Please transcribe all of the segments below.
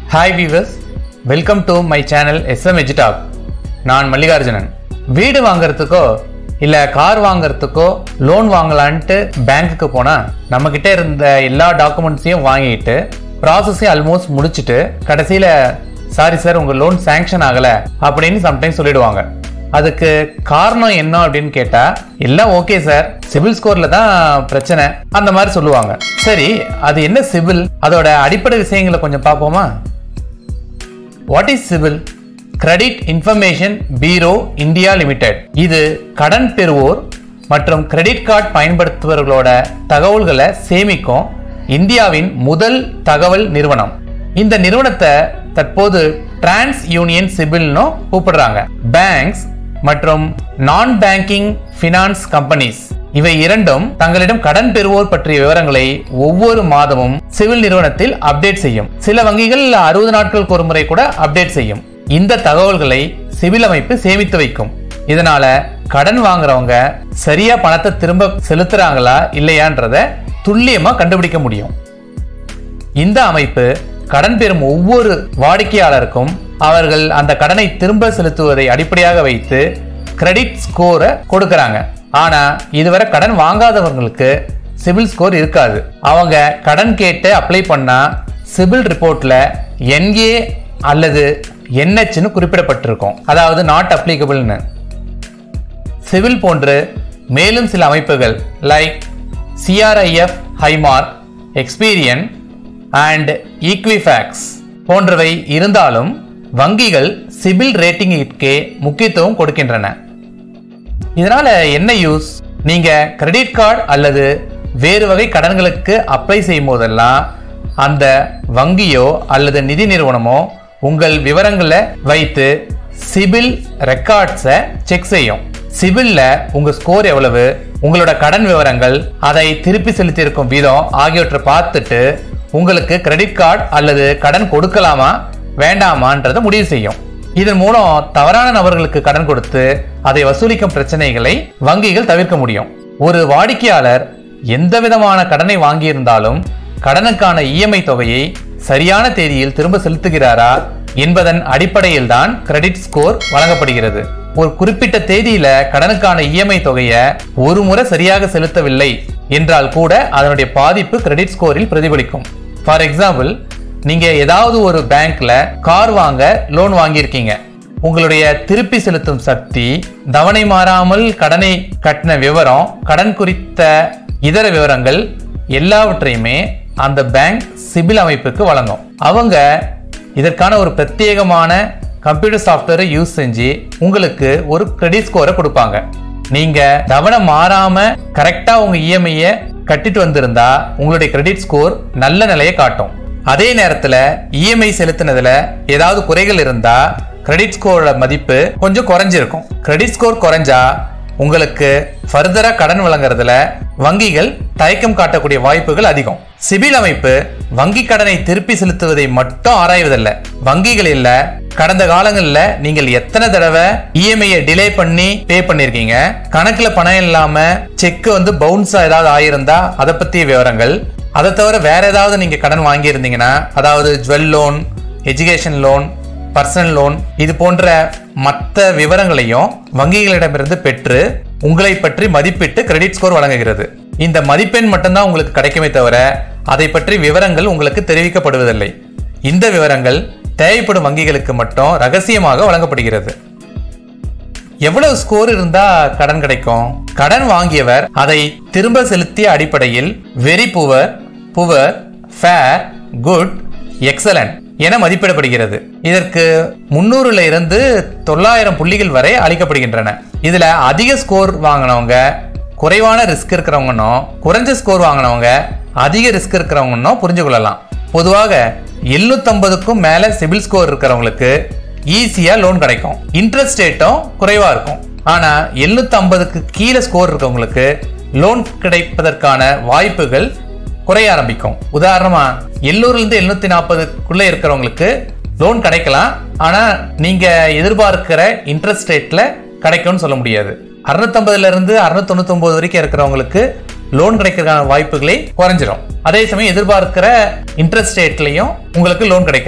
hi viewers welcome to my channel S M எஜிடாக் நான் மல்லிகார்ஜுனன் வீடு வாங்குறதுக்கோ இல்லை கார் வாங்குறதுக்கோ லோன் வாங்கலான்ட்டு பேங்க்குக்கு போனால் நம்மக்கிட்ட இருந்த எல்லா டாக்குமெண்ட்ஸையும் வாங்கிட்டு ப்ராசஸையும் ஆல்மோஸ்ட் முடிச்சுட்டு கடைசியில் சாரி சார் உங்கள் லோன் சேங்ஷன் ஆகலை அப்படின்னு சம்டைம்ஸ் சொல்லிடுவாங்க அதுக்கு காரணம் என்ன அப்படின்னு கேட்டா எல்லாம் ஓகே சார் சிவில் ஸ்கோர்ல தான் பிரச்சனை அந்த மாதிரி சொல்லுவாங்க சரி அது என்ன சிவில் அதோட அடிப்படை விஷயங்களை கொஞ்சம் பார்ப்போமா what is CIBIL credit information bureau India limited இது கடன் பெறுவோர் மற்றும் கிரெடிட் கார்டு பயன்படுத்துபவர்களோட தகவல்களை சேமிக்கும் இந்தியாவின் முதல் தகவல் நிறுவனம் இந்த நிறுவனத்தை தற்போது டிரான்ஸ் யூனியன் சிபில்னு கூப்பிடுறாங்க பேங்க்ஸ் மற்றும் நான் பேங்கிங் ஃபினான்ஸ் கம்பெனிஸ் இவை இரண்டும் தங்களிடம் கடன் பெறுவோர் பற்றிய விவரங்களை ஒவ்வொரு மாதமும் சிவில் நிறுவனத்தில் அப்டேட் செய்யும் சில வங்கிகள் அறுபது நாட்களுக்கு ஒரு முறை கூட அப்டேட் செய்யும் இந்த தகவல்களை சிவில் அமைப்பு சேமித்து வைக்கும் இதனால கடன் வாங்குறவங்க சரியா பணத்தை திரும்ப செலுத்துறாங்களா இல்லையான்றத துல்லியமா கண்டுபிடிக்க முடியும் இந்த அமைப்பு கடன் பெறும் ஒவ்வொரு வாடிக்கையாளருக்கும் அவர்கள் அந்த கடனை திரும்ப செலுத்துவதை அடிப்படையாக வைத்து கிரெடிட் ஸ்கோரை கொடுக்கறாங்க ஆனா இதுவரை கடன் வாங்காதவங்களுக்கு சிபில் ஸ்கோர் இருக்காது அவங்க கடன் கேட்டு அப்ளை பண்ணா சிபில் ரிப்போர்ட்ல என்ஏ அல்லது என்ஹெச்னு குறிப்பிடப்பட்டிருக்கும் அதாவது நாட் அப்ளிகபிள்னு சிவில் போன்று மேலும் சில அமைப்புகள் like CRIF High Mark Experian and Equifax போன்றவை இருந்தாலும் வங்கிகள் சிபில் ரேட்டிங்கிற்கே முக்கியத்துவம் கொடுக்கின்றன இதனால என்ன யூஸ் நீங்க கிரெடிட் கார்டு அல்லது வேறு வகை கடன்களுக்கு அப்ளை செய்யும் போதெல்லாம் அந்த வங்கியோ அல்லது நிதி நிறுவனமோ உங்கள் விவரங்களை வைத்து சிபில் ரெக்கார்ட்ஸை செக் செய்யும் சிபில்ல உங்க ஸ்கோர் எவ்வளவு உங்களோட கடன் விவரங்கள் அதை திருப்பி செலுத்தியிருக்கும் வீதம் ஆகியவற்றை பார்த்துட்டு உங்களுக்கு கிரெடிட் கார்டு அல்லது கடன் கொடுக்கலாமா வேண்டாமான்றதை முடிவு செய்யும் இதன் மூலம் தவறான நபர்களுக்கு கடன் கொடுத்து அதை வசூலிக்கும் பிரச்சனைகளை வங்கிகள் தவிர்க்க முடியும் ஒரு வாடிக்கையாளர் எந்த விதமான கடனை வாங்கியிருந்தாலும் கடனுக்கான இஎம்ஐ தொகையை சரியான தேதியில் திரும்ப செலுத்துகிறாரா என்பதன் அடிப்படையில் தான் கிரெடிட் ஸ்கோர் வழங்கப்படுகிறது ஒரு குறிப்பிட்ட தேதியில கடனுக்கான இஎம்ஐ தொகையை ஒரு முறை சரியாக செலுத்தவில்லை என்றால் கூட அதனுடைய பாதிப்பு கிரெடிட் ஸ்கோரில் பிரதிபலிக்கும் ஃபார் எக்ஸாம்பிள் நீங்க ஏதாவது ஒரு பேங்க்ல கார் வாங்க லோன் வாங்கியிருக்கீங்க உங்களுடைய திருப்பி செலுத்தும் சக்தி தவணை மாறாமல் கடனை கட்டின விவரம் கடன் குறித்த இதர விவரங்கள் எல்லாவற்றையுமே அந்த பேங்க் சிபில் அமைப்புக்கு வழங்கும் அவங்க இதற்கான ஒரு பிரத்யேகமான கம்ப்யூட்டர் சாஃப்ட்வேரை யூஸ் செஞ்சு உங்களுக்கு ஒரு கிரெடிட் ஸ்கோரை கொடுப்பாங்க நீங்க தவணை மாறாம கரெக்டா உங்க இஎம்ஐய கட்டிட்டு வந்திருந்தா உங்களுடைய கிரெடிட் ஸ்கோர் நல்ல நிலையை காட்டும் அதே நேரத்துல இஎம்ஐ செலுத்தினதுல ஏதாவது குறைகள் இருந்தா கிரெடிட் ஸ்கோரோட மதிப்பு கொஞ்சம் குறைஞ்சிருக்கும் கிரெடிட் ஸ்கோர் குறைஞ்சா உங்களுக்கு ஃபர்தரா கடன் வழங்குறதுல வங்கிகள் தயக்கம் காட்டக்கூடிய வாய்ப்புகள் அதிகம் சிபில் அமைப்பு வங்கி கடனை திருப்பி செலுத்துவதை மட்டும் ஆராய்வதில்லை வங்கிகள் இல்ல கடந்த காலங்கள்ல நீங்கள் எத்தனை தடவை இஎம்ஐயை டிலே பண்ணி பே பண்ணிருக்கீங்க கணக்குல பணம் இல்லாம செக் வந்து பவுன்ஸ் ஏதாவது ஆயிருந்தா அதை பத்திய விவரங்கள் அதை தவிர வேற ஏதாவது நீங்க கடன் வாங்கியிருந்தீங்கன்னா அதாவது jewel loan education loan personal loan இது போன்ற மற்ற விவரங்களையும் வங்கிகளிடமிருந்து பெற்று உங்களை பற்றி மதிப்பிட்டு கிரெடிட் ஸ்கோர் வழங்குகிறது இந்த மதிப்பெண் மட்டும்தான் உங்களுக்கு கிடைக்குமே தவிர அதை பற்றி விவரங்கள் உங்களுக்கு தெரிவிக்கப்படுவதில்லை இந்த விவரங்கள் தேவைப்படும் வங்கிகளுக்கு மட்டும் ரகசியமாக வழங்கப்படுகிறது எவ்வளவு ஸ்கோர் இருந்தா கடன் கிடைக்கும் கடன் வாங்கியவர் அதை திரும்ப செலுத்திய அடிப்படையில் very poor poor fair good excellent என மதிப்பிடப்படுகிறது இதற்கு முன்னூறுல இருந்து தொள்ளாயிரம் புள்ளிகள் வரை அளிக்கப்படுகின்றன இதுல அதிக ஸ்கோர் வாங்கினவங்க குறைவான ரிஸ்க் இருக்கிறவங்கன்னும் குறைஞ்ச ஸ்கோர் வாங்கினவங்க அதிக ரிஸ்க் இருக்கிறவங்கன்னும் புரிஞ்சு கொள்ளலாம் பொதுவாக எழுநூத்தம்பதுக்கும் மேல சிபில் ஸ்கோர் இருக்கிறவங்களுக்கு ஈஸியா லோன் கிடைக்கும் இன்ட்ரெஸ்ட் ரேட்டும் குறைவா இருக்கும் ஆனா எழுநூத்தி ஐம்பதுக்கு கீழே ஸ்கோர் இருக்கவங்களுக்கு லோன் கிடைப்பதற்கான வாய்ப்புகள் குறைய ஆரம்பிக்கும் உதாரணமா எண்ணூறுல இருந்து எழுநூத்தி நாற்பதுக்குள்ள இருக்கிறவங்களுக்கு லோன் கிடைக்கலாம் ஆனா நீங்க எதிர்பார்க்கிற இன்ட்ரெஸ்ட் ரேட்ல கிடைக்கும்னு சொல்ல முடியாது அறுநூத்தம்பதுல இருந்து அறுநூத்தி தொண்ணூத்தி ஒன்பது வரைக்கும் இருக்கிறவங்களுக்கு லோன் கிடைக்கிறதுக்கான வாய்ப்புகளே குறைஞ்சிரும் அதே சமயம் எதிர்பார்க்கிற இன்ட்ரெஸ்ட் ரேட்லையும் உங்களுக்கு லோன் கிடைக்காது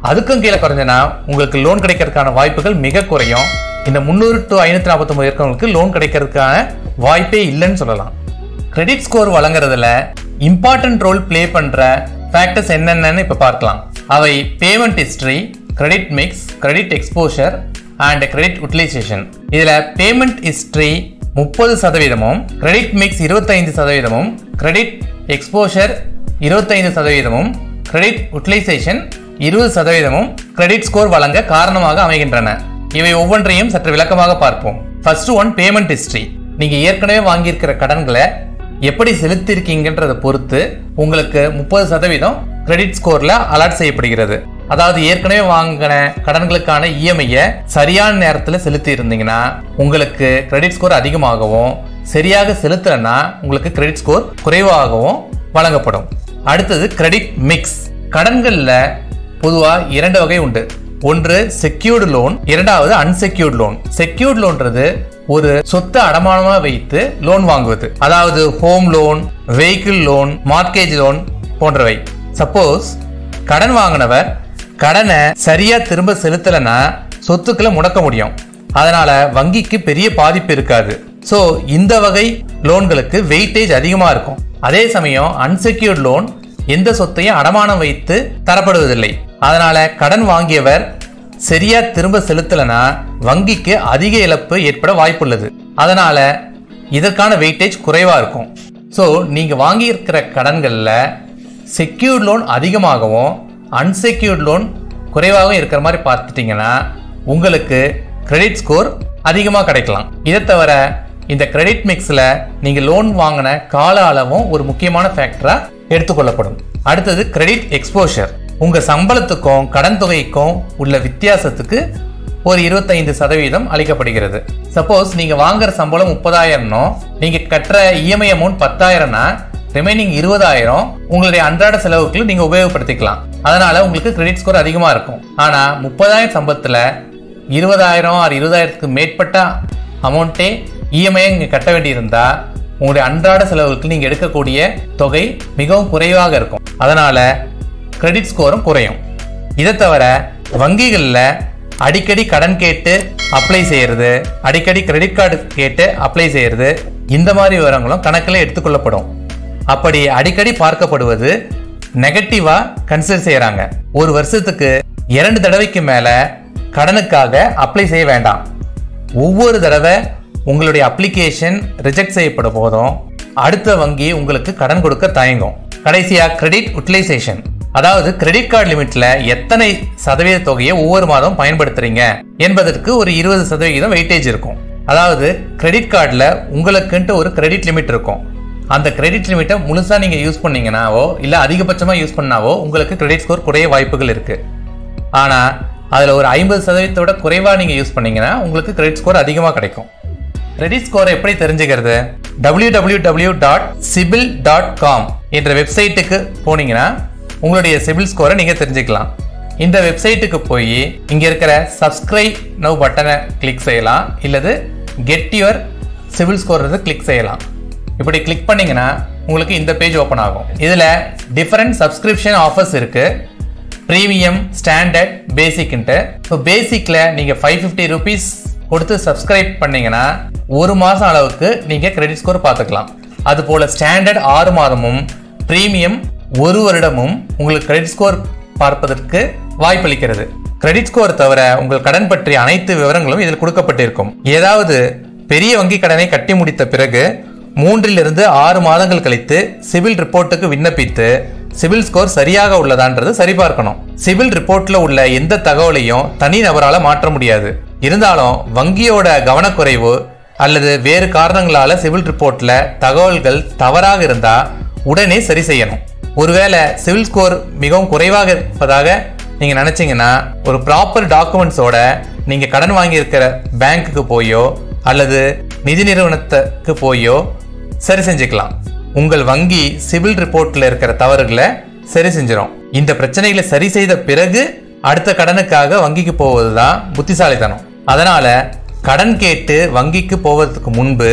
அதுக்கும் கீழே குறைஞ்சனா உங்களுக்கு லோன் கிடைக்கிறதுக்கான வாய்ப்புகள் மிக குறையும் இந்த முந்நூறு டு ஐநூத்தி நாற்பத்தொன்பது இருக்கவங்களுக்கு லோன் கிடைக்கிறதுக்கான வாய்ப்பே இல்லைன்னு சொல்லலாம் கிரெடிட் ஸ்கோர் வழங்குறதுல இம்பார்ட்டன்ட் ரோல் ப்ளே பண்ற ஃபேக்டர்ஸ் என்னென்னு இப்ப பார்க்கலாம் அவை payment history credit mix credit exposure and credit utilization இதுல பேமெண்ட் ஹிஸ்டரி முப்பது சதவீதமும் கிரெடிட் மிக்ஸ் இருபத்தைந்து சதவீதமும் கிரெடிட் எக்ஸ்போஷர் இருபத்தைந்து சதவீதமும் கிரெடிட் யூட்டிலைசேஷன் இருபது சதவீதமும் கிரெடிட் ஸ்கோர் வழங்க காரணமாக அமைகின்றன இவை ஒவ்வொன்றையும் சற்று விளக்கமாக பார்ப்போம் ஃபர்ஸ்ட் ஒன் பேமெண்ட் ஹிஸ்டரி நீங்க ஏற்கனவே வாங்கியிருக்கிற கடன்களை எப்படி செலுத்திருக்கீங்கன்றதை பொறுத்து உங்களுக்கு முப்பது சதவீதம் கிரெடிட் ஸ்கோர்ல அலர்ட் செய்யப்படுகிறது அதாவது ஏற்கனவே வாங்கின கடன்களுக்கான இஎம்ஐயை சரியான நேரத்தில் செலுத்தி இருந்தீங்கன்னா உங்களுக்கு கிரெடிட் ஸ்கோர் அதிகமாகவும் சரியாக செலுத்தலைன்னா உங்களுக்கு கிரெடிட் ஸ்கோர் குறைவாகவும் வழங்கப்படும் அடுத்தது கிரெடிட் மிக்ஸ் கடன்கள்ல பொதுவா இரண்டு வகை உண்டு ஒன்று செக்யூர்டு லோன் இரண்டாவது அன்செக்யூர்டு லோன் செக்யூர்டு லோன்றது ஒரு சொத்தை அடமானமா வைத்து லோன் வாங்குவது அதாவது home loan vehicle loan mortgage loan போன்றவை சப்போஸ் கடன் வாங்கினவர் கடனை சரியா திரும்ப செலுத்தலைன்னா சொத்துக்களை முடக்க முடியும் அதனால வங்கிக்கு பெரிய பாதிப்பு இருக்காது ஸோ இந்த வகை லோன்களுக்கு வெயிட்டேஜ் அதிகமா இருக்கும் அதே சமயம் அன்செக்யூர்ட் லோன் எந்த சொத்தையும் அடமானம் வைத்து தரப்படுவதில்லை அதனால கடன் வாங்கியவர் சரியா திரும்ப செலுத்தலைன்னா வங்கிக்கு அதிக இழப்பு ஏற்பட வாய்ப்புள்ளது அதனால இதற்கான வெயிட்டேஜ் குறைவா இருக்கும் ஸோ நீங்க வாங்கியிருக்கிற கடன்கள்ல செக்யூர்ட் லோன் அதிகமாகவும் அன்செக்யூர்ட் லோன் குறைவாகவும் இருக்கிற மாதிரி பார்த்துட்டீங்கன்னா உங்களுக்கு கிரெடிட் ஸ்கோர் அதிகமாக கிடைக்கலாம் இதை தவிர இந்த கிரெடிட் மிக்ஸில் நீங்கள் லோன் வாங்கின கால அளவும் ஒரு முக்கியமான ஃபேக்டராக எடுத்துக்கொள்ளப்படும் அடுத்தது கிரெடிட் எக்ஸ்போஷர் உங்கள் சம்பளத்துக்கும் கடன் தொகைக்கும் உள்ள வித்தியாசத்துக்கு ஒரு இருபத்தைந்து சதவீதம் அளிக்கப்படுகிறது சப்போஸ் நீங்கள் வாங்குற சம்பளம் முப்பதாயிரம்னோ நீங்கள் கட்டுற இஎம்ஐ அமௌண்ட் பத்தாயிரம்னா ரிமைனிங் இருபதாயிரம் உங்களுடைய அன்றாட செலவுக்கு நீங்க உபயோகப்படுத்திக்கலாம் அதனால உங்களுக்கு கிரெடிட் ஸ்கோர் அதிகமா இருக்கும் ஆனா முப்பதாயிரம் சம்பளத்துல இருபதாயிரம் ஆறு இருபதாயிரத்துக்கு மேற்பட்ட அமௌண்ட்டே இஎம்ஐ நீங்க கட்ட வேண்டியிருந்தா உங்களுடைய அன்றாட செலவுக்கு நீங்க எடுக்கக்கூடிய தொகை மிகவும் குறைவாக இருக்கும் அதனால கிரெடிட் ஸ்கோரும் குறையும் இதை தவிர வங்கிகளில் அடிக்கடி கடன் கேட்டு அப்ளை செய்யறது அடிக்கடி கிரெடிட் கார்டு கேட்டு அப்ளை செய்யறது இந்த மாதிரி விவரங்களும் கணக்கில் எடுத்துக்கொள்ளப்படும் அப்படி அடிக்கடி பார்க்கப்படுவது நெகட்டிவா கன்சிடர் செய்யறாங்க ஒரு வருஷத்துக்கு இரண்டு தடவைக்கு மேல கடனுக்காக அப்ளை செய்ய வேண்டாம் ஒவ்வொரு தடவை உங்களுடைய அப்ளிகேஷன் ரிஜெக்ட் செய்யப்படும் போதும் அடுத்த வங்கி உங்களுக்கு கடன் கொடுக்க தயங்கும் கடைசியா கிரெடிட் யூட்டிலைசேஷன் அதாவது கிரெடிட் கார்டு லிமிட்ல எத்தனை சதவீத தொகையை ஒவ்வொரு மாதம் பயன்படுத்துறீங்க என்பதற்கு ஒரு இருபது சதவிகிதம் வெயிட்டேஜ் இருக்கும் அதாவது கிரெடிட் கார்டில் உங்களுக்குன்ட்டு ஒரு கிரெடிட் லிமிட் இருக்கும் அந்த கிரெடிட் லிமிட்டை முழுசா நீங்க யூஸ் பண்ணீங்கன்னாவோ இல்ல அதிகபட்சமா யூஸ் பண்ணாவோ உங்களுக்கு கிரெடிட் ஸ்கோர் குறைய வாய்ப்புகள் இருக்கு ஆனா அதுல ஒரு ஐம்பது சதவீதத்தோட குறைவா நீங்க யூஸ் பண்ணீங்கன்னா உங்களுக்கு கிரெடிட் ஸ்கோர் அதிகமா கிடைக்கும் கிரெடிட் ஸ்கோரை எப்படி தெரிஞ்சுக்கிறது W W W dot CIBIL dot com என்ற வெப்சைட்டுக்கு போனீங்கன்னா உங்களுடைய சிபில் ஸ்கோரை நீங்க தெரிஞ்சுக்கலாம் இந்த வெப்சைட்டுக்கு போய் இங்க இருக்கிற சப்ஸ்கிரைப் நவ் பட்டனை கிளிக் செய்யலாம் இல்லது get your CIBIL score click செய்யலாம் இப்படி கிளிக் பண்ணீங்கன்னா உங்களுக்கு இந்த பேஜ் ஓப்பன் ஆகும் இதில் டிஃபரெண்ட் சப்ஸ்கிரிப்ஷன் ஆஃபர்ஸ் இருக்கு ப்ரீமியம் ஸ்டாண்டர்ட் பேசிக்ன்ட்டு ஸோ பேசிக்கில் நீங்கள் ஃபைவ் ஃபிஃப்டி ருபீஸ் கொடுத்து சப்ஸ்கிரைப் பண்ணீங்கன்னா ஒரு மாதம் அளவுக்கு நீங்கள் கிரெடிட் ஸ்கோர் பார்த்துக்கலாம் அதுபோல் ஸ்டாண்டர்ட் ஆறு மாதமும் ப்ரீமியம் ஒரு வருடமும் உங்களுக்கு கிரெடிட் ஸ்கோர் பார்ப்பதற்கு வாய்ப்பளிக்கிறது கிரெடிட் ஸ்கோர் தவிர உங்கள் கடன் பற்றிய அனைத்து விவரங்களும் இதில் கொடுக்கப்பட்டிருக்கும் ஏதாவது பெரிய வங்கி கடனை கட்டி முடித்த பிறகு மூன்றிலிருந்து ஆறு மாதங்கள் கழித்து சிவில் ரிப்போர்ட்டுக்கு விண்ணப்பித்து சிவில் ஸ்கோர் சரியாக உள்ளதான்றது சரிபார்க்கணும் சிவில் ரிப்போர்ட்ல உள்ள எந்த தகவலையும் தனி நபரால மாற்ற முடியாது இருந்தாலும் வங்கியோட கவனக்குறைவு அல்லது வேறு காரணங்களால சிவில் ரிப்போர்ட்ல தகவல்கள் தவறாக இருந்தா உடனே சரி செய்யணும் ஒருவேளை சிவில் ஸ்கோர் மிகவும் குறைவாக இருப்பதாக நீங்க நினைச்சீங்கன்னா ஒரு ப்ராப்பர் டாக்குமெண்ட்ஸோட நீங்க கடன் வாங்கியிருக்கிற பேங்க்குக்கு போயோ அல்லது நிதி நிறுவனத்துக்கு போயோ சரி செஞ்சுக்கலாம் உங்கள் வங்கி சிவில் ரிப்போர்ட்ல இருக்கிற தவறுகளை சரி செஞ்சிடும் இந்த பிரச்சனைகளை சரி செய்த பிறகு அடுத்த கடனுக்காக வங்கிக்கு போவதுதான் புத்திசாலித்தனம் அதனால கடன் கேட்டு வங்கிக்கு போவதற்கு முன்பு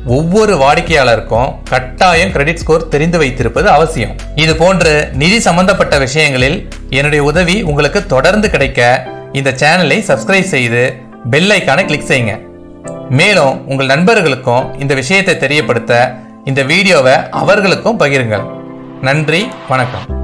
ஒவ்வொரு வாடிக்கையாளருக்கும் கட்டாயம் கிரெடிட் ஸ்கோர் தெரிந்து வைத்திருப்பது அவசியம் இது போன்று நிதி சம்பந்தப்பட்ட விஷயங்களில் என்னுடைய உதவி உங்களுக்கு தொடர்ந்து கிடைக்க இந்த சேனலை சப்ஸ்கிரைப் செய்து பெல் ஐக்கானை கிளிக் செய்யுங்க மேலும் உங்கள் நண்பர்களுக்கும் இந்த விஷயத்தை தெரியப்படுத்த இந்த வீடியோவை அவர்களுக்கும் பகிருங்கள் நன்றி வணக்கம்